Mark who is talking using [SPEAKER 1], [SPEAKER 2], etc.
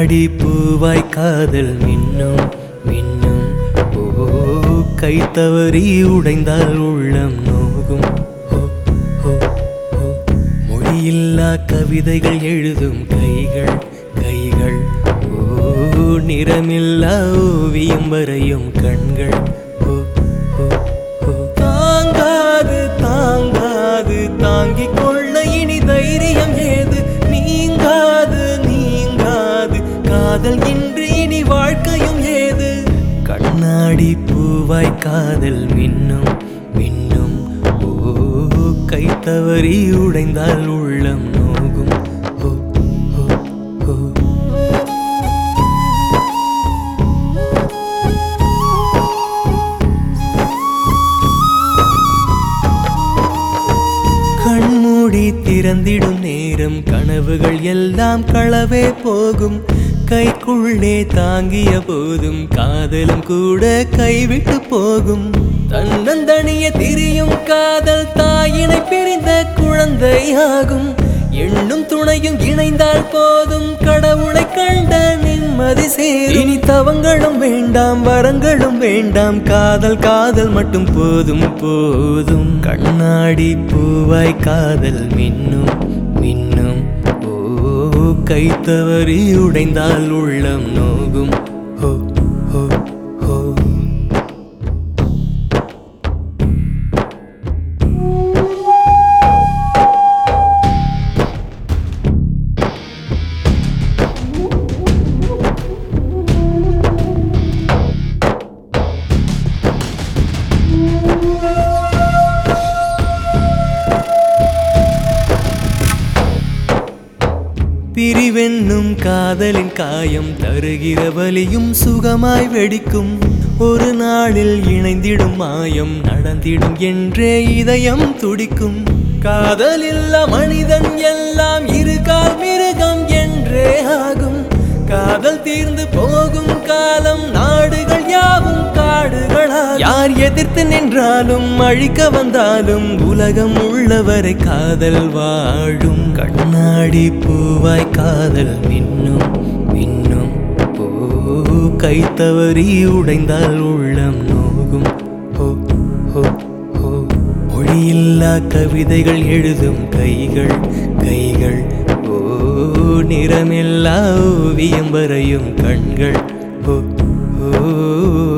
[SPEAKER 1] கண்ணாடி பூவாய் காதல் மின்னும் மின்னும் ஓ கை தவறி உடைந்தால் உள்ளம் நோகும் ஓ, ஓ, ஓ. மொழியில்லா கவிதைகள் எழுதும் கைகள் கைகள் ஓ நிறமில்லா ஓவியம் வரையும் கண்கள் ஓ, ஓ, ஓ. தாங்காது தாங்காது தாங்கிக் கொள்ள இனி தைரியம் ஏது நீங்காது நீங்காது காதல் இன்றி இனி வாழ்க்கையும் ஏது கண்ணாடி பூவாய் காதல் மின்னும் மின்னும் ஓ கை தவறி உடைந்தால் உள்ளம் நோகும் ஓ, ஓ, ஓ. கண்மூடி திறந்திடும் நேரம் கனவுகள் எல்லாம் களவே போகும் கைக்குள்ளே தாங்கிய போதும் காதலும் கூட கைவிட்டு போகும் தன்னந்தனிய திரியும் காதல் தாயினை பிரிந்த குழந்தையாகும் எண்ணும் துணையும் இணைந்தால் போதும் கடவுளை கண்ட நிம்மதி சேரும் இனி தவங்களும் வேண்டாம் வரங்களும் வேண்டாம் காதல் காதல் மட்டும் போதும் போதும் கண்ணாடி பூவாய் காதல் மின்னும் மின்னும் ஓ கை தவறி உடைந்தால் உள்ளம் நோகும் ஹோ ஹோ ஹோ பிரிவென்னும் காதலின் காயம் தருகிற வலியும் சுகமாய் வெடிக்கும் ஒரு நாளில் இணைந்திடும் மாயம் நடந்திடும் என்றே இதயம் துடிக்கும் காதலில்லா மனிதன் எல்லாம் இரு கால் மிருகம் என்றே ஆகும் காதல் தீர்ந்து போகும் காலம் நாடுகள் யாவும் காடுகளா யார் எதிர்த்து நின்றாலும் அழிக்க வந்தாலும் உலகம் உள்ளவரை காதல் வாழும் கண்ணாடி பூவாய் காதல் மின்னும் மின்னும் ஓ கை தவறி உடைந்தால் உள்ளம் நோகும் ஓ ஓ ஓ மொழியில்லா கவிதைகள் எழுதும் கைகள் கைகள் ஓ நிறமில்லா ஓவியம் வரையும் கண்கள் ஓ ஓ